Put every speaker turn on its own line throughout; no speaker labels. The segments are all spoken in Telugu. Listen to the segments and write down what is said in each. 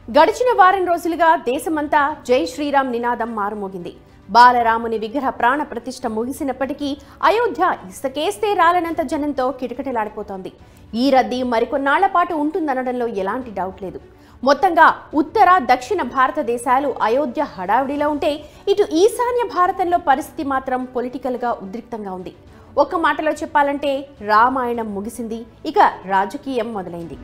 గడిచిన వారం రోజులుగా దేశమంతా జై శ్రీరామ్ నినాదం మారుమోగింది బాలరాముని విగ్రహ ప్రాణ ప్రతిష్ఠ ముగిసినప్పటికీ అయోధ్య ఇసుకేస్తే రాలనంత జనంతో కిటకిటలాడిపోతోంది ఈ రద్దీ మరికొన్నాళ్ల పాటు ఉంటుందనడంలో ఎలాంటి డౌట్ లేదు మొత్తంగా ఉత్తర దక్షిణ భారతదేశాలు అయోధ్య హడావిడిలో ఉంటే ఇటు ఈశాన్య భారతంలో పరిస్థితి మాత్రం పొలిటికల్గా ఉద్రిక్తంగా ఉంది ఒక్క మాటలో చెప్పాలంటే రామాయణం ముగిసింది ఇక రాజకీయం మొదలైంది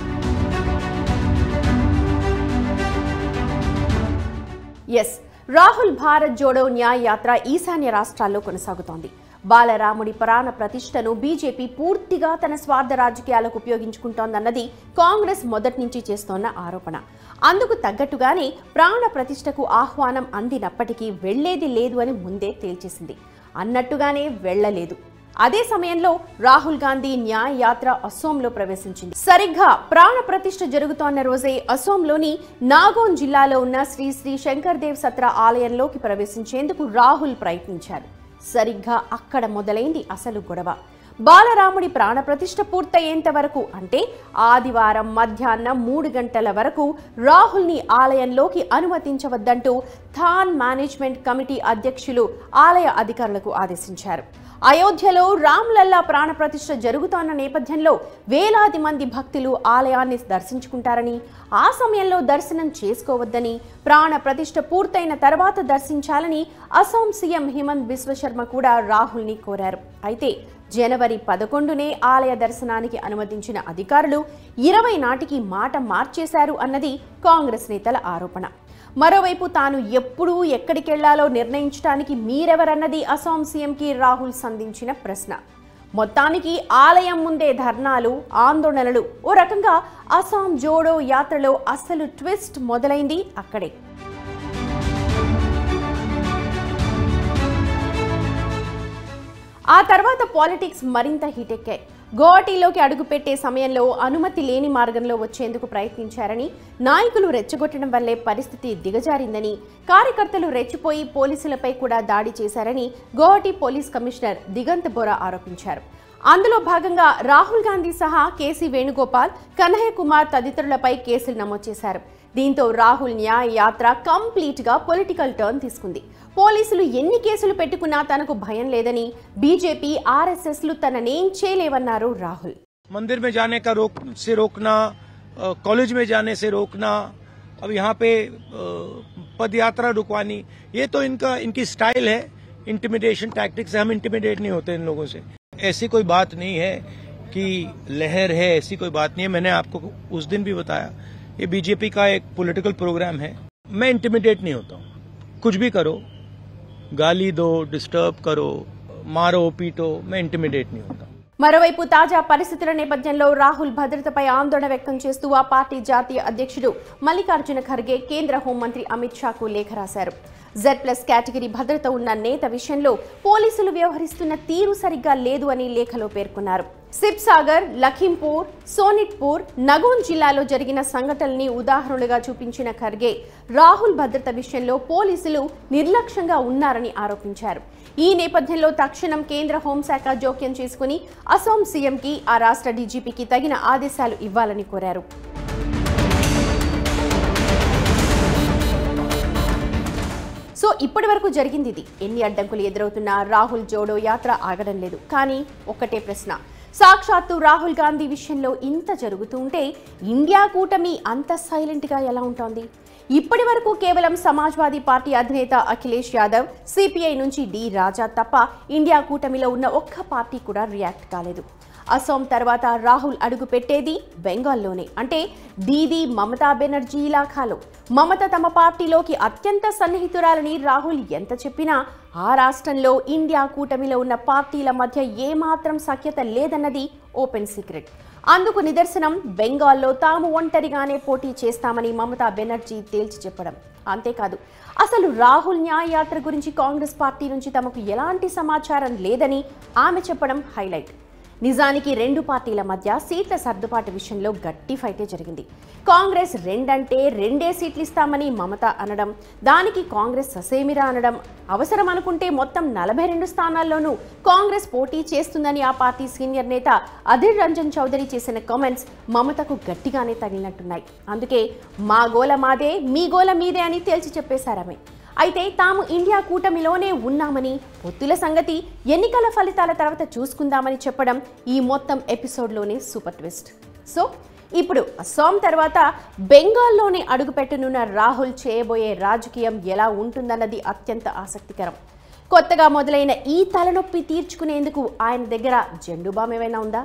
ఎస్ రాహుల్ భారత్ జోడో న్యాయ యాత్ర ఈశాన్య రాష్ట్రాల్లో కొనసాగుతోంది బాలరాముడి ప్రాణ ప్రతిష్టను బీజేపీ పూర్తిగా తన స్వార్థ రాజకీయాలకు ఉపయోగించుకుంటోందన్నది కాంగ్రెస్ మొదటి నుంచి చేస్తోన్న ఆరోపణ అందుకు తగ్గట్టుగానే ప్రాణ ప్రతిష్టకు ఆహ్వానం అందినప్పటికీ వెళ్లేది లేదు అని ముందే తేల్చేసింది అన్నట్టుగానే వెళ్లలేదు అదే సమయంలో రాహుల్ గాంధీ న్యాయ యాత్ర అసోంలో ప్రవేశించింది సరిగ్గా ప్రాణ ప్రతిష్ఠ జరుగుతోన్న రోజే అసోంలోని నాగోన్ జిల్లాలో ఉన్న శ్రీ శ్రీ శంకర్ దేవ్ సత్ర ఆలయంలోకి ప్రవేశించేందుకు రాహుల్ ప్రయత్నించారు సరిగ్గా అక్కడ మొదలైంది అసలు గొడవ బాలరాముడి ప్రాణప్రతిష్ఠ పూర్తయ్యేంత వరకు అంటే ఆదివారం మధ్యాహ్నం మూడు గంటల వరకు రాహుల్ని ఆలయంలోకి అనుమతించవద్దంటూ థాన్ మేనేజ్మెంట్ కమిటీ అధ్యక్షులు ఆలయ అధికారులకు ఆదేశించారు అయోధ్యలో రామ్లల్లా ప్రాణప్రతిష్ఠ జరుగుతోన్న నేపథ్యంలో వేలాది మంది భక్తులు ఆలయాన్ని దర్శించుకుంటారని ఆ సమయంలో దర్శనం చేసుకోవద్దని ప్రాణ ప్రతిష్ఠ పూర్తయిన తర్వాత దర్శించాలని అసోం సీఎం హిమంత్ బిశ్వశర్మ కూడా రాహుల్ని కోరారు అయితే జనవరి పదకొండునే ఆలయ దర్శనానికి అనుమతించిన అధికారులు ఇరవై నాటికి మాట మార్చేశారు అన్నది కాంగ్రెస్ నేతల ఆరోపణ మరోవైపు తాను ఎప్పుడు ఎక్కడికెళ్లాలో నిర్ణయించడానికి మీరెవరన్నది అసోం సీఎంకి రాహుల్ సంధించిన ప్రశ్న మొత్తానికి ఆలయం ముందే ధర్నాలు ఆందోళనలు ఓ రకంగా అస్సాం జోడో యాత్రలో అసలు ట్విస్ట్ మొదలైంది అక్కడే ఆ తర్వాత పాలిటిక్స్ మరింత హీటెక్కాయి గౌహటిలోకి అడుగుపెట్టే సమయంలో అనుమతి లేని మార్గంలో వచ్చేందుకు ప్రయత్నించారని నాయకులు రెచ్చగొట్టడం వల్లే పరిస్థితి దిగజారిందని కార్యకర్తలు రెచ్చిపోయి పోలీసులపై కూడా దాడి చేశారని గౌహటి పోలీస్ కమిషనర్ దిగంత్ బొరా ఆరోపించారు అందులో భాగంగా రాహుల్ గాంధీ సహా కేసీ వేణుగోపాల్ కన్హయ్య కుమార్ తదితరులపై కేసులు నమోదు చేశారు దీంతో రాహుల్ న్యాయ యాత్ర కంప్లీట్ గా పొలిటికల్ టర్న్ తీసుకుంది పోలీసులు ఎన్ని కేసులు పెట్టుకున్నా తనకు భయం లేదని బీజేపీ ఆర్ఎస్ఎస్లు తననేం చేయలేవన్నారు రాహుల్
मंदिर में जाने का रोक से रोकना अ, कॉलेज में जाने से रोकना अब यहाँ पे अ, पद यात्रा रुकवानी ये तो इनका इनकी स्टाइल है इंटिमिडेशन टैक्टिक्स हम इंटिमिडेट नहीं होते इन लोगों से ऐसी कोई बात नहीं है कि लहर है ऐसी कोई बात नहीं है मैंने आपको उस दिन भी बताया ये बीजेपी का एक पॉलिटिकल प्रोग्राम है मैं इंटिमिडेट नहीं होता हूँ कुछ भी करो गाली दो डिस्टर्ब करो मारो पीटो मैं इंटिमिडेट नहीं होता
మరోవైపు తాజా పరిస్థితుల నేపథ్యంలో రాహుల్ భద్రతపై ఆందోళన వ్యక్తం చేస్తూ ఆ పార్టీ జాతీయ అధ్యక్షుడు మల్లికార్జున ఖర్గే కేంద్ర హోంమంత్రి అమిత్ షాకు లేఖ రాశారు జెడ్ ప్లస్ కేటగిరీ భద్రత ఉన్న నేత విషయంలో పోలీసులు వ్యవహరిస్తున్న తీరు సరిగ్గా లేదు అని లేఖలో పేర్కొన్నారు సిబ్ సాగర్ లఖింపూర్ సోనిట్పూర్ నగోన్ జిల్లాలో జరిగిన సంఘటనల్ని ఉదాహరణలుగా చూపించిన ఖర్గే రాహుల్ భద్రత విషయంలో పోలీసులు నిర్లక్ష్యంగా ఉన్నారని ఆరోపించారు ఈ నేపథ్యంలో తక్షణం కేంద్ర హోంశాఖ జోక్యం చేసుకుని అసోం సీఎంకి ఆ రాష్ట్ర డీజీపీకి తగిన ఆదేశాలు ఇవ్వాలని కోరారు సో ఇప్పటి వరకు జరిగింది ఇది ఎన్ని అడ్డంకులు ఎదురవుతున్నా రాహుల్ జోడో యాత్ర ఆగడం లేదు కానీ ఒక్కటే ప్రశ్న సాక్షాత్తు రాహుల్ గాంధీ విషయంలో ఇంత జరుగుతూ ఉంటే ఇండియా కూటమి అంత సైలెంట్గా ఎలా ఉంటోంది ఇప్పటి వరకు కేవలం సమాజ్వాదీ పార్టీ అధినేత అఖిలేష్ యాదవ్ సిపిఐ నుంచి డి రాజా తప్ప ఇండియా కూటమిలో ఉన్న ఒక్క పార్టీ కూడా రియాక్ట్ కాలేదు అసోం తర్వాత రాహుల్ అడుగు పెట్టేది బెంగాల్లోనే అంటే దీది మమతా బెనర్జీ ఇలాఖాలో మమత తమ పార్టీలోకి అత్యంత సన్నిహితురాలని రాహుల్ ఎంత చెప్పినా ఆ రాష్ట్రంలో ఇండియా కూటమిలో ఉన్న పార్టీల మధ్య ఏమాత్రం సఖ్యత లేదన్నది ఓపెన్ సీక్రెట్ అందుకు నిదర్శనం బెంగాల్లో తాము ఒంటరిగానే పోటీ చేస్తామని మమతా బెనర్జీ తేల్చి చెప్పడం అంతేకాదు అసలు రాహుల్ న్యాయ యాత్ర గురించి కాంగ్రెస్ పార్టీ నుంచి తమకు ఎలాంటి సమాచారం లేదని ఆమె చెప్పడం హైలైట్ నిజానికి రెండు పార్టీల మధ్య సీట్ల సర్దుబాటు విషయంలో గట్టి ఫైటే జరిగింది కాంగ్రెస్ రెండంటే రెండే సీట్లు ఇస్తామని మమత అనడం దానికి కాంగ్రెస్ ససేమిరా అనడం అవసరం అనుకుంటే మొత్తం నలభై రెండు స్థానాల్లోనూ కాంగ్రెస్ పోటీ చేస్తుందని ఆ పార్టీ సీనియర్ నేత అధిర్ రంజన్ చౌదరి చేసిన కామెంట్స్ మమతకు గట్టిగానే తగిలినట్టున్నాయి అందుకే మా గోల మాదే మీ గోల మీదే అని తేల్చి చెప్పేశారామె అయితే తాము ఇండియా కూటమిలోనే ఉన్నామని పొత్తుల సంగతి ఎన్నికల ఫలితాల తర్వాత చూసుకుందామని చెప్పడం ఈ మొత్తం ఎపిసోడ్లోనే సూపర్ ట్విస్ట్ సో ఇప్పుడు అస్సాం తర్వాత బెంగాల్లోనే అడుగుపెట్టనున్న రాహుల్ చేయబోయే రాజకీయం ఎలా ఉంటుందన్నది అత్యంత ఆసక్తికరం కొత్తగా మొదలైన ఈ తలనొప్పి తీర్చుకునేందుకు ఆయన దగ్గర జెండు బామ్ ఏమైనా ఉందా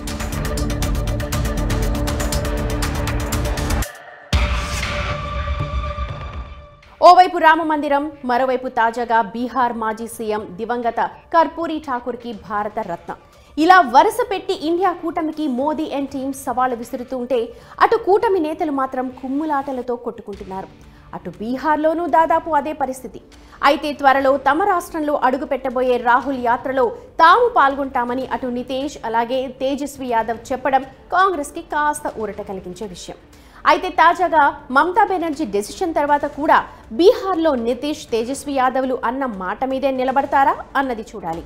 ఓవైపు రామ మందిరం మరోవైపు తాజాగా బీహార్ మాజీ సీఎం దివంగత కర్పూరి ఠాకూర్కి భారత రత్న ఇలా వరుస పెట్టి ఇండియా కూటమికి మోదీ అండ్ టీమ్ సవాలు విసురుతుంటే అటు కూటమి నేతలు మాత్రం కుమ్ములాటలతో కొట్టుకుంటున్నారు అటు బీహార్లోనూ దాదాపు అదే పరిస్థితి అయితే త్వరలో తమ రాష్ట్రంలో అడుగు పెట్టబోయే రాహుల్ యాత్రలో తాము పాల్గొంటామని అటు నితేష్ అలాగే తేజస్వి యాదవ్ చెప్పడం కాంగ్రెస్కి కాస్త ఊరట కలిగించే విషయం అయితే తాజాగా మమతా బెనర్జీ డెసిషన్ తర్వాత కూడా బీహార్లో నితీష్ తేజస్వి యాదవ్లు అన్న మాట మీదే నిలబడతారా అన్నది చూడాలి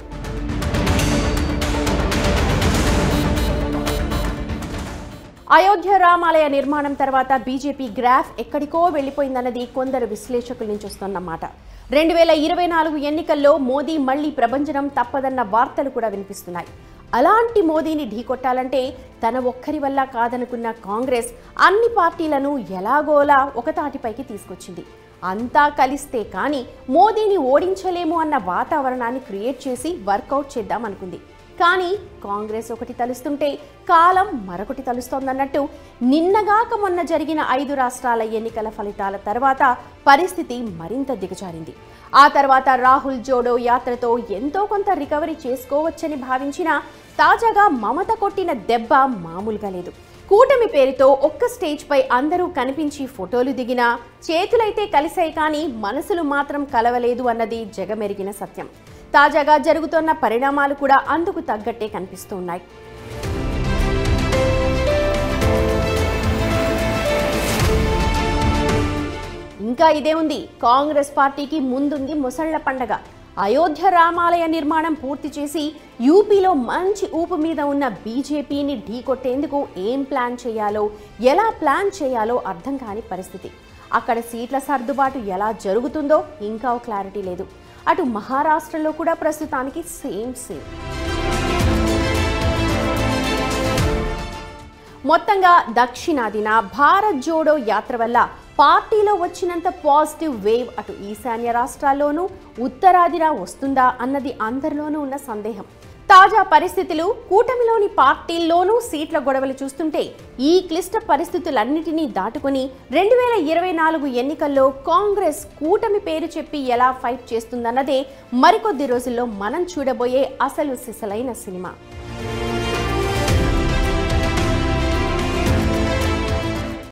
అయోధ్య రామాలయ నిర్మాణం తర్వాత బీజేపీ గ్రాఫ్ ఎక్కడికో వెళ్ళిపోయిందన్నది కొందరు విశ్లేషకుల నుంచి వస్తున్న మాట రెండు వేల ఇరవై నాలుగు ఎన్నికల్లో మోదీ మళ్లీ ప్రభంజనం తప్పదన్న వార్తలు కూడా వినిపిస్తున్నాయి అలాంటి మోదీని ఢీకొట్టాలంటే తన ఒక్కరి వల్ల కాదనుకున్న కాంగ్రెస్ అన్ని పార్టీలను ఎలాగోలా ఒకతాటిపైకి తీసుకొచ్చింది అంతా కలిస్తే కానీ మోదీని ఓడించలేము అన్న వాతావరణాన్ని క్రియేట్ చేసి వర్కౌట్ చేద్దాం అనుకుంది కానీ కాంగ్రెస్ ఒకటి తలుస్తుంటే కాలం మరొకటి తలుస్తోందన్నట్టు నిన్నగాక మొన్న జరిగిన ఐదు రాష్ట్రాల ఎన్నికల ఫలితాల తర్వాత పరిస్థితి మరింత దిగజారింది ఆ తర్వాత రాహుల్ జోడో యాత్రతో ఎంతో కొంత రికవరీ చేసుకోవచ్చని భావించినా తాజాగా మమత కొట్టిన దెబ్బ మామూలుగా లేదు కూటమి పేరుతో ఒక్క స్టేజ్ పై అందరూ కనిపించి ఫోటోలు దిగినా చేతులైతే కలిసాయి కానీ మనసులు మాత్రం కలవలేదు అన్నది జగమెరిగిన సత్యం తాజాగా జరుగుతున్న పరిణామాలు కూడా అందుకు తగ్గట్టే కనిపిస్తున్నాయి ఇంకా ఇదే ఉంది కాంగ్రెస్ పార్టీకి ముందుంది ముసళ్ల పండగ అయోధ్య రామాలయ నిర్మాణం పూర్తి చేసి యూపీలో మంచి ఊపు మీద ఉన్న బీజేపీని ఢీకొట్టేందుకు ఏం ప్లాన్ చేయాలో ఎలా ప్లాన్ చేయాలో అర్థం కాని పరిస్థితి అక్కడ సీట్ల సర్దుబాటు ఎలా జరుగుతుందో ఇంకా క్లారిటీ లేదు అటు మహారాష్ట్రలో కూడా ప్రస్తుతానికి సేమ్ సేమ్ మొత్తంగా దక్షిణాదిన భారత్ జోడో యాత్ర వల్ల పార్టీలో వచ్చినంత పాజిటివ్ వేవ్ అటు ఈశాన్య రాష్ట్రాల్లోనూ ఉత్తరాదిన వస్తుందా అన్నది అందరిలోనూ ఉన్న సందేహం తాజా పరిస్థితులు కూటమిలోని పార్టీల్లోనూ సీట్ల గొడవలు చూస్తుంటే ఈ క్లిష్ట పరిస్థితులన్నిటినీ దాటుకుని రెండు వేల ఇరవై నాలుగు ఎన్నికల్లో కాంగ్రెస్ కూటమి పేరు చెప్పి ఎలా ఫైట్ చేస్తుందన్నదే మరికొద్ది రోజుల్లో మనం చూడబోయే అసలు సిసలైన సినిమా